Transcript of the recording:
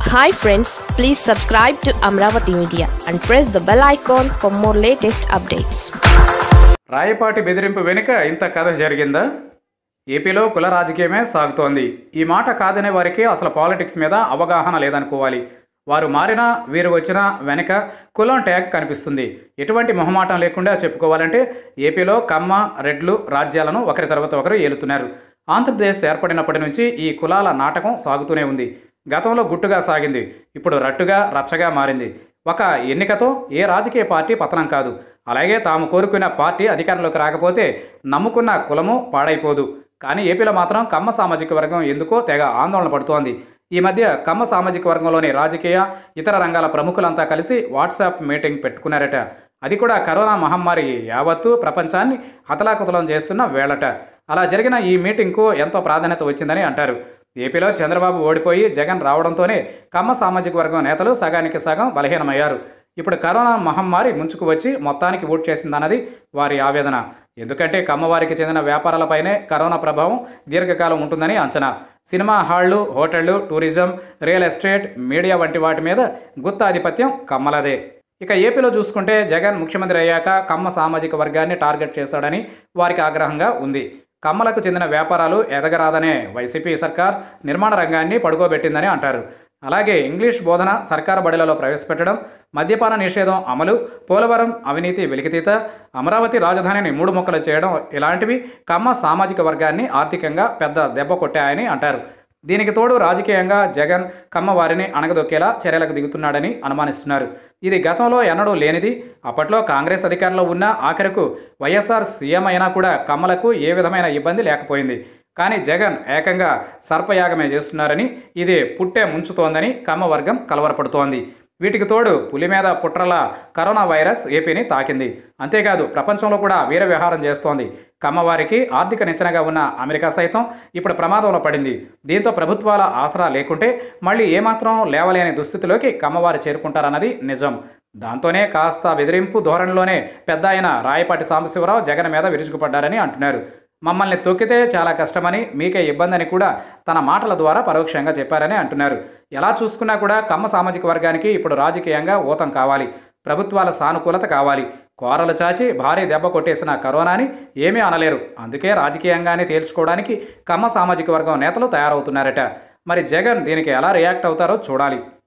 hi friends please subscribe to Amaravati media and press the bell icon for more latest updates Rayapati బెదిరింపు వెనుక ఇంత కథ జరిగిందా ఏపీలో కుల రాజకీయమే సాగుతోంది ఈ మాట కాదనే వారికి అసలు పాలిటిక్స్ మీద అవగాహన లేదనుకోవాలి వారు మారినా వీరు వచ్చినా వెనక కులం ట్యాగ్ కనిపిస్తుంది ఎటువంటి మొహమాటం లేకుండా చెప్పుకోవాలంటే ఏపీలో కమ్మ రెడ్లు రాజ్యాలను ఒకరి తర్వాత ఒకరు ఏలుతున్నారు ఆంధ్రప్రదేశ్ ఏర్పడినప్పటి నుంచి ఈ కులాల నాటకం సాగుతూనే ఉంది గతంలో గుట్టుగా సాగింది ఇప్పుడు రట్టుగా రచ్చగా మారింది ఒక ఎన్నికతో ఏ రాజకీయ పార్టీ పతనం కాదు అలాగే తాము కోరుకున్న పార్టీ అధికారంలోకి రాకపోతే నమ్ముకున్న కులము పాడైపోదు కానీ ఏపీలో మాత్రం కమ్మ సామాజిక వర్గం ఎందుకో తెగ ఆందోళన పడుతోంది ఈ మధ్య కమ్మ సామాజిక వర్గంలోని రాజకీయ ఇతర రంగాల ప్రముఖులంతా కలిసి వాట్సాప్ మీటింగ్ పెట్టుకున్నారట అది కూడా కరోనా మహమ్మారి యావత్తు ప్రపంచాన్ని హతలాకుతలం చేస్తున్న వేళట అలా జరిగిన ఈ మీటింగ్కు ఎంతో ప్రాధాన్యత వచ్చిందని అంటారు ఏపీలో చంద్రబాబు ఓడిపోయి జగన్ రావడంతోనే కమ్మ సామాజిక వర్గం నేతలు సగానికి సగం బలహీనమయ్యారు ఇప్పుడు కరోనా మహమ్మారి ముంచుకు వచ్చి మొత్తానికి ఓట్ చేసిందన్నది వారి ఆవేదన ఎందుకంటే కమ్మవారికి చెందిన వ్యాపారాలపైనే కరోనా ప్రభావం దీర్ఘకాలం ఉంటుందని అంచనా సినిమా హాళ్లు హోటళ్లు టూరిజం రియల్ ఎస్టేట్ మీడియా వంటి వాటి మీద గుత్తాధిపత్యం కమ్మలదే ఇక ఏపీలో చూసుకుంటే జగన్ ముఖ్యమంత్రి అయ్యాక కమ్మ సామాజిక వర్గాన్ని టార్గెట్ చేశాడని వారికి ఆగ్రహంగా ఉంది కమ్మలకు చెందిన వ్యాపారాలు ఎదగరాదనే వైసీపీ సర్కార్ నిర్మాణ రంగాన్ని పడుకోబెట్టిందని అంటారు అలాగే ఇంగ్లీష్ బోధన సర్కారు బడులలో ప్రవేశపెట్టడం మద్యపాన నిషేధం అమలు పోలవరం అవినీతి వెలికితీత అమరావతి రాజధానిని మూడు ముక్కలు చేయడం ఇలాంటివి కమ్మ సామాజిక వర్గాన్ని ఆర్థికంగా పెద్ద దెబ్బ కొట్టాయని అంటారు దీనికి తోడు రాజకీయంగా జగన్ కమ్మ వారిని అణగదొక్కేలా చర్యలకు దిగుతున్నాడని అనుమానిస్తున్నారు ఇది గతంలో ఎన్నడూ లేనిది అప్పట్లో కాంగ్రెస్ అధికారంలో ఉన్న ఆఖరకు వైఎస్ఆర్ సీఎం అయినా కూడా కమ్మలకు ఏ విధమైన ఇబ్బంది లేకపోయింది కానీ జగన్ ఏకంగా సర్పయాగమే చేస్తున్నారని ఇది పుట్టే ముంచుతోందని కమ్మ వర్గం కలవరపడుతోంది వీటికి తోడు పులి మీద పుట్రల కరోనా వైరస్ ఏపీని తాకింది అంతేకాదు ప్రపంచంలో కూడా వీర వ్యవహారం చేస్తోంది కమ్మవారికి ఆర్థిక నిచ్చెనగా ఉన్న అమెరికా సైతం ఇప్పుడు ప్రమాదంలో పడింది దీంతో ప్రభుత్వాల ఆసరా లేకుంటే మళ్ళీ ఏమాత్రం లేవలేని దుస్థితిలోకి కమ్మవారు చేరుకుంటారన్నది నిజం దాంతోనే కాస్త బెదిరింపు ధోరణిలోనే పెద్ద అయిన రాయపాటి సాంబశివరావు జగన్ మీద విరుచుకుపడ్డారని అంటున్నారు మమ్మల్ని తొక్కితే చాలా కష్టమని మీకే ఇబ్బంది అని కూడా తన మాటల ద్వారా పరోక్షంగా చెప్పారని అంటున్నారు ఎలా చూసుకున్నా కూడా కమ్మ సామాజిక వర్గానికి ఇప్పుడు రాజకీయంగా ఊతం కావాలి ప్రభుత్వాల సానుకూలత కావాలి కోరలు చాచి భారీ దెబ్బ కొట్టేసిన కరోనాని ఏమీ అనలేరు అందుకే రాజకీయంగానే తేల్చుకోవడానికి కమ్మ సామాజిక వర్గం నేతలు తయారవుతున్నారట మరి జగన్ దీనికి ఎలా రియాక్ట్ అవుతారో చూడాలి